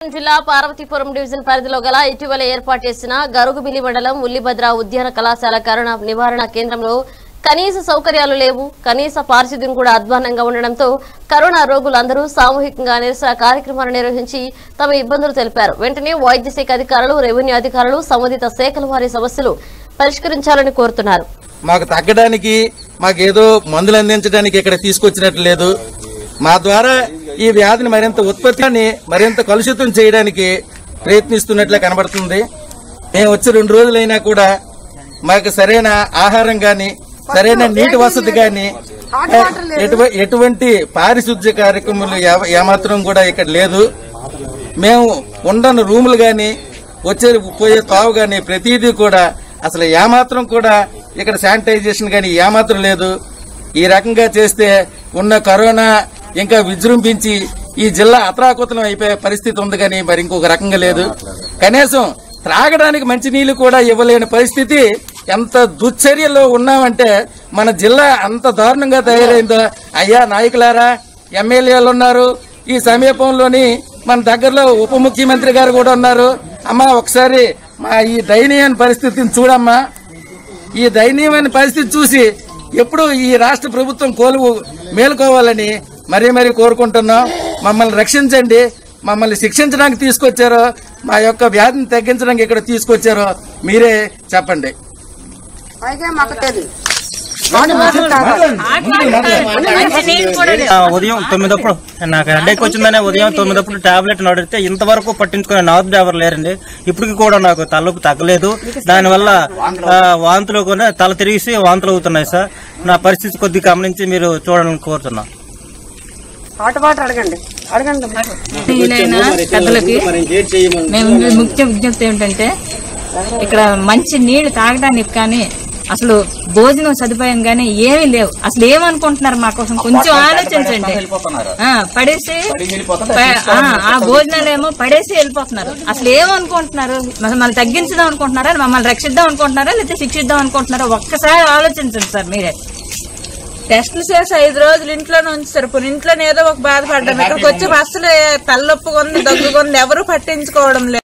జిల్లా పార్వతీపురం డివిజన్ పరిధిలో గల ఇటీవల ఏర్పాటు చేసిన గరుగుబిలి మండలం ఉల్లిభద్ర ఉద్యాన కళాశాల కరోనా నివారణ కేంద్రంలో కనీస సౌకర్యాలు లేవు కనీస పారిశుద్ధ్యం కూడా అధ్వానంగా ఉండడంతో కరోనా రోగులందరూ సామూహికంగా నిరసన కార్యక్రమాలు నిర్వహించి తమ ఇబ్బందులు తెలిపారు వెంటనే వైద్య శాఖ అధికారులు రెవెన్యూ అధికారులు సంబంధిత శాఖల వారి సమస్యలు పరిష్కరించాలని కోరుతున్నారు మాకు తగ్గడానికి మాకేదో మందులు అందించడానికి ఇక్కడ తీసుకొచ్చినట్లు లేదు మా ద్వారా ఈ వ్యాధిని మరింత ఉత్పత్తిని మరింత కలుషితం చేయడానికి ప్రయత్నిస్తున్నట్లే కనబడుతుంది మేము వచ్చి రెండు రోజులైనా కూడా మాకు సరైన ఆహారం గాని సరైన నీటి వసతి గాని ఎటువ- ఎటువంటి పారిశుద్ధ్య కార్యక్రమాలు ఏ- ఏమాత్రం కూడా ఇక్కడ లేదు మేము ఉండని రూములు గాని వచ్చే పోయే తావు గాని ప్రతిదీ కూడా అసలు ఏమాత్రం కూడా ఇక్కడ శానిటైజేషన్ గాని ఏమాత్రం లేదు ఈ రకంగా చేస్తే ఉన్న కరోనా ఇంకా విజృంభించి ఈ జిల్లా అత్రాకుతలం అయిపోయే పరిస్థితి ఉంది కానీ మరి ఇంకొక రకంగా లేదు కనీసం త్రాగడానికి మంచినీళ్లు కూడా ఇవ్వలేని పరిస్థితి ఎంత దుశ్చర్యలో ఉన్నామంటే మన జిల్లా అంత దారుణంగా తయారైందో అయ్యా నాయకులారా ఎమ్మెల్యేలు ఉన్నారు ఈ సమీపంలోని మన దగ్గరలో ఉప ముఖ్యమంత్రి గారు కూడా ఉన్నారు అమ్మా ఒకసారి మా ఈ దయనీయమైన పరిస్థితిని చూడమ్మా ఈ దయనీయమైన పరిస్థితి చూసి ఎప్పుడు ఈ రాష్ట్ర ప్రభుత్వం కోలు మేలుకోవాలని మరీ మరీ కోరుకుంటున్నాం మమ్మల్ని రక్షించండి మమ్మల్ని శిక్షించడానికి తీసుకొచ్చారో మా యొక్క వ్యాధిని తగ్గించడానికి ఇక్కడ తీసుకొచ్చారో మీరే చెప్పండి పైగా మాకు తెలియదు ఆ, ఉదయం తొమ్మిదప్పుడు నాకు హెడేక్ వచ్చిందనే ఉదయం తొమ్మిదప్పుడు టాబ్లెట్ నడితే ఇంతవరకు పట్టించుకునే నాదు ఎవరు లేరండి ఇప్పటికి కూడా నాకు తలపు తగ్గలేదు దానివల్ల ఆ, వాంతులు కూడా తల తిరిగి వాంతులు అవుతున్నాయి సార్ నా పరిస్థితి కొద్దిగా గమనించి మీరు చూడాలని కోరుతున్నా పాట పాట అడగండి అడగండి వీలైన పెద్దలకి మేము ముఖ్య విజ్ఞప్తి ఏమిటంటే ఇక్కడ మంచి నీళ్లు తాగడానికి కానీ అసలు భోజనం సదుపాయం కానీ ఏమీ లేవు అసలు ఏమనుకుంటున్నారు మా కోసం కొంచెం ఆలోచించండి ఆ, పడేసి ప- ఆ, ఆ భోజనాలేమో పడేసి వెళ్ళిపోతున్నారు అసలు ఏమనుకుంటున్నారు మమ్మల్ని తగ్గించుదాం అనుకుంటున్నారా మమ్మల్ని రక్షిద్దాం అనుకుంటున్నారా లేకపోతే శిక్షిద్దాం అనుకుంటున్నారా ఒక్కసారి ఆలోచించండి సార్ మీరే టెస్టులు చేసి ఐదు రోజులు ఇంట్లోనే ఉంచుతారు కొన్ని ఇంట్లోనే ఏదో ఒక బాధపడ్డాను ఇక్కడికి వచ్చి అసలు తలనొప్పి కొంది దగ్గు కొంది ఎవరు పట్టించుకోవడం లేదు